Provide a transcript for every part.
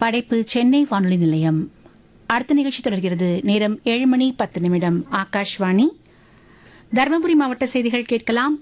படைப்பு சென்னை வானொலி நிலையம் அடுத்த நிகழ்ச்சி தொடர்கிறது நேரம் ஏழு மணி பத்து நிமிடம் ஆகாஷ்வாணி தருமபுரி மாவட்ட செய்திகள் கேட்கலாம்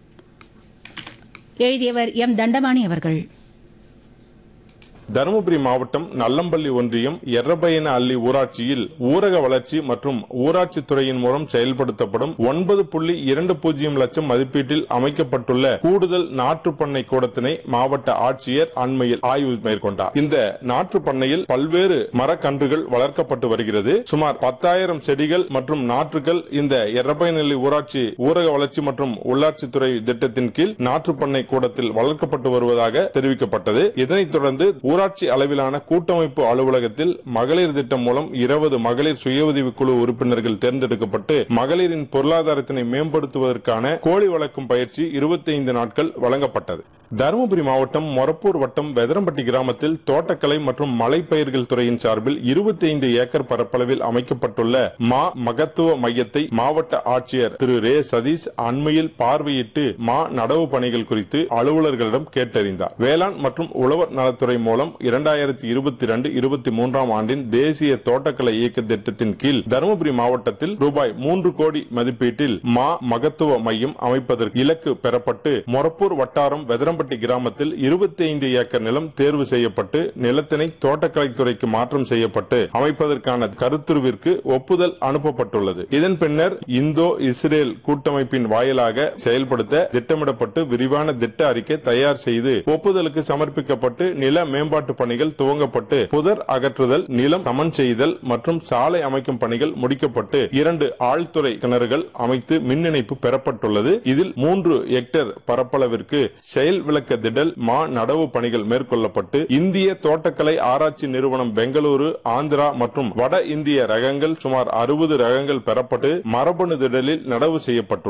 எழுதியவர் எம் தண்டபாணி அவர்கள் தருமபுரி மாவட்டம் நல்லம்பள்ளி ஒன்றியம் எர்ரபயன அள்ளி ஊராட்சியில் ஊரக வளர்ச்சி மற்றும் ஊராட்சி துறையின் மூலம் செயல்படுத்தப்படும் ஒன்பது புள்ளி இரண்டு பூஜ்ஜியம் லட்சம் மதிப்பீட்டில் அமைக்கப்பட்டுள்ள கூடுதல் நாற்று பண்ணை கூடத்தினை மாவட்ட ஆட்சியர் அண்மையில் ஆய்வு மேற்கொண்டார் இந்த நாற்று பண்ணையில் பல்வேறு மரக்கன்றுகள் வளர்க்கப்பட்டு வருகிறது சுமார் பத்தாயிரம் செடிகள் மற்றும் நாற்றுகள் இந்த எர்ரபயனல்லி ஊராட்சி ஊரக வளர்ச்சி மற்றும் உள்ளாட்சித்துறை திட்டத்தின் கீழ் நாற்று பண்ணை கூடத்தில் வளர்க்கப்பட்டு வருவதாக தெரிவிக்கப்பட்டது இதனைத் தொடர்ந்து ஊராட்சி அளவிலான கூட்டமைப்பு அலுவலகத்தில் மகளிர் திட்டம் மூலம் இருபது மகளிர் சுய உதவி குழு உறுப்பினர்கள் தேர்ந்தெடுக்கப்பட்டு மகளிரின் பொருளாதாரத்தினை மேம்படுத்துவதற்கான கோழி வளர்க்கும் பயிற்சி 25 நாட்கள் வழங்கப்பட்டது தருமபுரி மாவட்டம் மொரப்பூர் வட்டம் வெதரம்பட்டி கிராமத்தில் தோட்டக்கலை மற்றும் மலைப்பயிர்கள் துறையின் சார்பில் 25 ஏக்கர் பரப்பளவில் அமைக்கப்பட்டுள்ள மா மகத்துவ மையத்தை மாவட்ட ஆட்சியர் திரு ரே சதீஷ் அண்மையில் பார்வையிட்டு மா நடவு பணிகள் குறித்து அலுவலர்களிடம் கேட்டறிந்தார் வேளாண் மற்றும் உழவர் நலத்துறை மூலம் இரண்டாயிரத்தி இருபத்தி இரண்டு இருபத்தி மூன்றாம் ஆண்டின் தேசிய தோட்டக்கலை இயக்க திட்டத்தின் கீழ் தருமபுரி மாவட்டத்தில் ரூபாய் மூன்று கோடி மதிப்பீட்டில் மா மகத்துவ மையம் அமைப்பதற்கு இலக்கு பெறப்பட்டு மொரப்பூர் வட்டாரம் வெதரம்பட்டி கிராமத்தில் 25 ஏக்கர் நிலம் தேர்வு செய்யப்பட்டு நிலத்தினை தோட்டக்கலைத்துறைக்கு மாற்றம் செய்யப்பட்டு அமைப்பதற்கான கருத்துருவிற்கு ஒப்புதல் அனுப்பப்பட்டுள்ளது இதன் பின்னர் இந்தோ இஸ்ரேல் கூட்டமைப்பின் வாயிலாக செயல்படுத்த திட்டமிடப்பட்டு விரிவான திட்ட அறிக்கை தயார் செய்து ஒப்புதலுக்கு சமர்ப்பிக்கப்பட்டு நில மேம்பாட்டு பணிகள் துவங்கப்பட்டு புதர் அகற்றுதல் நிலம் சமன் செய்தல் மற்றும் சாலை அமைக்கும் பணிகள் முடிக்கப்பட்டு இரண்டு ஆழ்துறை கிணறுகள் அமைத்து மின் இணைப்பு பெறப்பட்டுள்ளது இதில் மூன்று ஹெக்டேர் பரப்பளவிற்கு செயல் விளக்க திடல் மா நடவு பணிகள் மேற்கொள்ளப்பட்டு இந்திய தோட்டக்கலை ஆராய்ச்சி நிறுவனம் பெங்களூரு ஆந்திரா மற்றும் வட இந்திய ரகங்கள் சுமார் அறுபது ரகங்கள் பெறப்பட்டு மரபணு திடலில் நடவு செய்யப்பட்டுள்ளது